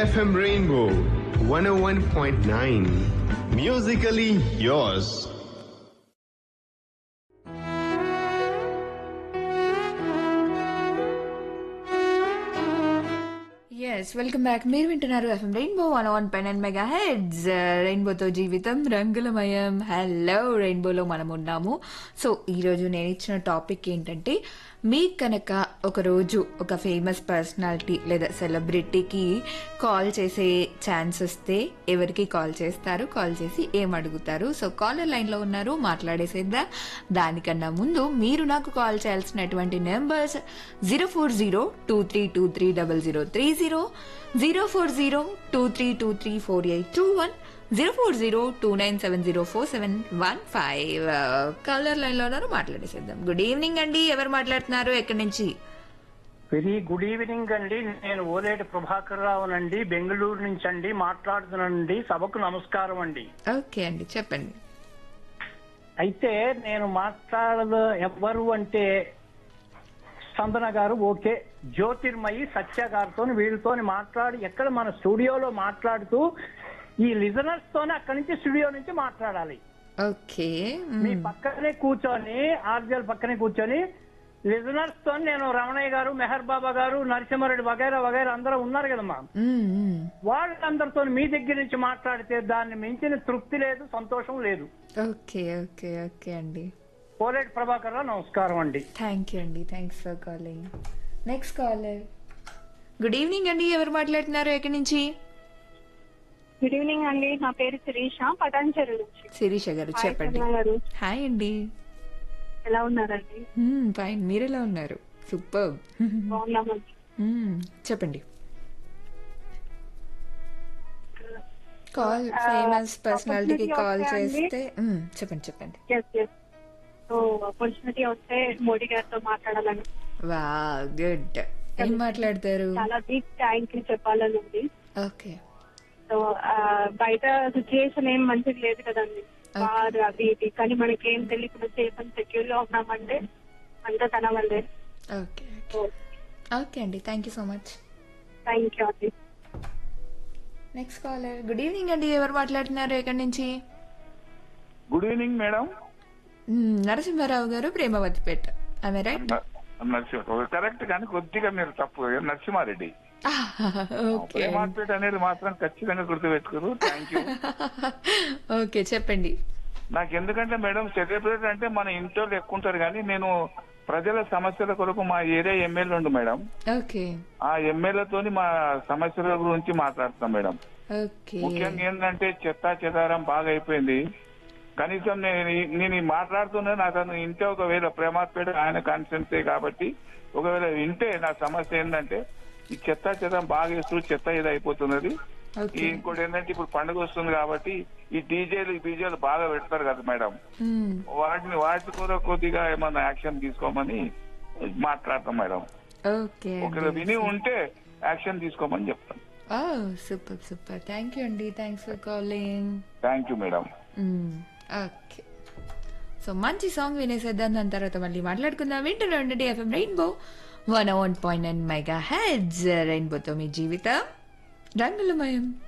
FM Rainbow 101.9. Musically yours. Yes welcome back మీరు వింటున్నారు FM Rainbow one one pen and mega heads రెయిన్బోతో జీవితం రంగులమయం హలో రెయిన్బోలో మనం ఉన్నాము సో ఈరోజు నేను ఇచ్చిన టాపిక్ ఏంటంటే మీకు కనుక ఒక రోజు ఒక ఫేమస్ పర్సనాలిటీ లేదా సెలబ్రిటీకి కాల్ చేసే ఛాన్స్ వస్తే ఎవరికి కాల్ చేస్తారు కాల్ చేసి ఏం అడుగుతారు సో కాలర్ లైన్లో ఉన్నారు మాట్లాడేసేద్దా దానికన్నా ముందు మీరు నాకు కాల్ చేయాల్సినటువంటి numbers zero four zero two three two three double zero three zero zero four zero two three two three four eight two one zero four zero two nine seven zero four seven one five caller లైన్లో ఉన్నారు మాట్లాడేసేద్దాం good evening అండి ఎవరు మాట్లాడుతున్నారు ఎక్కడి నుంచి very good evening అండి నేను ఓలేటి ప్రభాకర్ రావునండి బెంగళూరు నుంచి అండి మాట్లాడుతున్నానండి సభకు నమస్కారం అండి ఓకే అండి చెప్పండి అయితే నేను మాట్లాడదు ఎవ్వరు అంటే స్పందన గారు ఓకే జ్యోతిర్మయి సత్య గారితో వీళ్ళతో మాట్లాడి ఎక్కడ మన స్టూడియోలో మాట్లాడుతూ ఈ లిజనర్స్ తోనే అక్కడి నుంచి స్టూడియో నుంచి మాట్లాడాలి ఓకే మీ పక్కనే కూర్చొని ఆర్జల్ పక్కనే కూర్చొని లిజనర్స్ తో నేను రమణయ్య గారు మెహర్ బాబా గారు నరసింహారెడ్డి వగైరా వగైరా అందరూ ఉన్నారు కదమ్మా వాళ్ళందరితో మీ దగ్గర నుంచి మాట్లాడితే దాన్ని మించిన తృప్తి లేదు సంతోషం లేదు ఓకే ఓకే ఓకే అండి కోలేటి ప్రభాకర్ రావు నమస్కారం అండి థ్యాంక్ యూ అండి thanks for calling next caller good evening అండి ఎవరు మాట్లాడుతున్నారు ఎక్కడి నుంచి గుడ్ ఈవినింగ్ అండి నా పేరు శిరీష పటాన్చెరు నుంచి శిరీష గారు హాయ్ చెప్పండి కరుణ గారు హాయ్ అండి ఎలా ఉన్నారండి ఫైన్ మీరు ఎలా ఉన్నారు సూపర్ బాగున్నామండి చెప్పండి కాల్ ఫేమస్ పర్సనాలిటీకి opportunity కాల్ వస్తే అండి? చేస్తే మ్మ్, చెప్పండి చెప్పండి ఎస్ ఎస్ సో ఆపర్చునిటీ వస్తే మోడీ గారితో మాట్లాడాలని వా గుడ్ ఏం మాట్లాడతారు చాలా బిగ్ థ్యాంక్ యూ చెప్పాలని ఉంది ఓకే సో బయట సిచ్యుయేషన్ ఏం మంచిగా లేదు కదండి వారు అది ఇది కానీ మనకి ఏం తెలియకుండా సేఫ్ అండ్ సెక్యూర్ గా ఉన్నామంటే అంతా తన వల్లే ఓకే సో ఓకే అండి thank you so much thank you అండి నెక్స్ట్ కాలర్ గుడ్ ఈవినింగ్ అండి ఎవరు మాట్లాడుతున్నారు ఎక్కడి నుంచి good evening madam hmm, Narasimharao garu Premavathipeta ఆమె రైట్ నరసింహ కరెక్ట్ కానీ కొద్దిగా మీరు తప్పు నరసింహారెడ్డి ఓకే ప్రేమార్పేట అనేది మాత్రం ఖచ్చితంగా గుర్తుపెట్టుకోరు థ్యాంక్ యూ ఓకే చెప్పండి నాకు ఎందుకంటే మేడం సెక్రటరీ అంటే మన ఇంట్లో ఎక్కువ ఉంటారు కానీ నేను ప్రజల సమస్యల కొరకు మా ఏరియా ఎమ్మెల్యే ఉండు మేడం ఓకే ఆ ఎమ్మెల్యేతోని మా సమస్యల గురించి మాట్లాడుతాం మేడం ఓకే ముఖ్యంగా ఏంటంటే చెత్త చెదారం బాగా అయిపోయింది కనీసం నేను ఈ- నేను ఈ మాట్లాడుతున్నా అతను ఇంటే ఒకవేళ ప్రేమాత్పేట ఆయన కాన్ఫిడెన్సే కాబట్టి ఒకవేళ వింటే నా సమస్య ఏంటంటే ఈ చెత్త చెదారం బాగా వేస్తూ చెత్త ఇది అయిపోతున్నది ఓకే ఈ ఇంకోటి ఏంటంటే ఇప్పుడు పండుగ వస్తుంది కాబట్టి ఈ డీజేలు ఈ డీజేలు బాగా పెడతారు కదా మేడం మ్మ్. వాటిని వాటి కూడా కొద్దిగా ఏమన్నా యాక్షన్ తీసుకోమని మాట్లాడతాం మేడం ఓకే ఒకవేళ విని ఉంటే యాక్షన్ తీసుకోమని చెప్తాం ఓ సూపర్ సూపర్ థ్యాంక్ యూ అండి thanks for calling thank you madam okay so మంచి సాంగ్ వినేసేద్దాం దాని తర్వాత మళ్ళీ మాట్లాడుకుందాం వింటూనే ఉండండి FM Rainbow one one point nine mega heads రెయిన్బోతో మీ జీవితం రంగులమయం